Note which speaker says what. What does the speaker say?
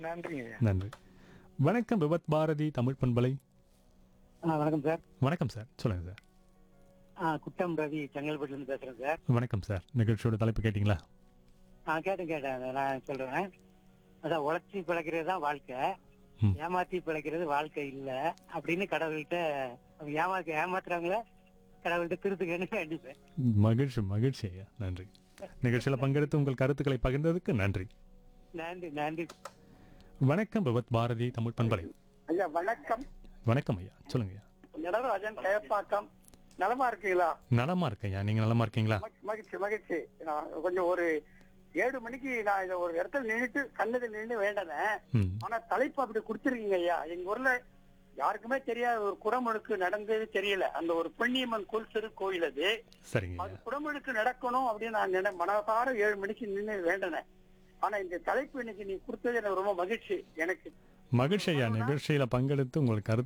Speaker 1: நன்றிங்க ஐயா
Speaker 2: நன்றி வணக்கம் விபத் பாரதி தமிழ் பண்பலை
Speaker 1: ஆ வணக்கம் சார்
Speaker 2: வணக்கம் சார் சொல்லுங்க சார்
Speaker 1: ஆ குட்டம் ரவி செங்கல்பட்டுலேருந்து பேசுகிறேன் சார்
Speaker 2: வணக்கம் சார் நிகழ்ச்சியோட தலைப்பு கேட்டிங்களா
Speaker 1: ஆ கேட்டேன் கேட்டேன் நான் சொல்கிறேன் அதான் உழைச்சி பிழைக்கிறது தான் வாழ்க்கை
Speaker 2: ம்.
Speaker 1: ஏமாத்தி பிழைக்கிறது வாழ்க்கை இல்லை அப்படின்னு கடவுள்கிட்ட அவங்க ஏமாத்தி ஏமாத்துறாங்களே கடவுள்கிட்ட திருத்துக்கன்னு வேண்டிப்பேன்
Speaker 2: மகிழ்ச்சி மகிழ்ச்சி ஐயா நன்றி நிகழ்ச்சியில் பங்கெடுத்து உங்கள் கருத்துக்களை பகிர்ந்ததுக்கு நன்றி
Speaker 1: நன்றி நன்றி
Speaker 2: வணக்கம் விபத் பாரதி தமிழ் பண்பலை
Speaker 3: ஐயா வணக்கம்
Speaker 2: வணக்கம் ஐயா சொல்லுங்க ஐயா
Speaker 3: நடராஜன் கயப்பாக்கம் நலமா இருக்கீங்களா
Speaker 2: நலமா இருக்கேன் ஐயா நீங்க நலமா இருக்கீங்களா
Speaker 3: மகிழ்ச்சி, மகிழ்ச்சி மகிழ்ச்சி நான் கொஞ்சம் ஒரு ஏழு மணிக்கு நான் இதை ஒரு இடத்துல நின்னுட்டு கண்ணது நின்று வேண்டனேன்
Speaker 2: ம்
Speaker 3: ஆனா தலைப்பு அப்படி கொடுத்துருக்கீங்க ஐயா எங்க ஊர்ல யாருக்குமே தெரியாத ஒரு குடமுழுக்கு நடந்தது தெரியல அந்த ஒரு பொன்னியம்மன் கோயில் சிறு கோயில் அது
Speaker 2: சரிங்க
Speaker 3: அது
Speaker 2: ஐயா
Speaker 3: குடமுழுக்கு நடக்கணும் அப்படின்னு நான் நினை மனசார ஏழு மணிக்கு நின்று வேண்டனேன் ஆனா இந்த தலைப்பு இன்னைக்கு நீ கொடுத்தது எனக்கு ரொம்ப மகிழ்ச்சி எனக்கு
Speaker 2: மகிழ்ச்சி ஐயா நிகழ்ச்சியில பங்கெடுத்து உங்கள் கருத்து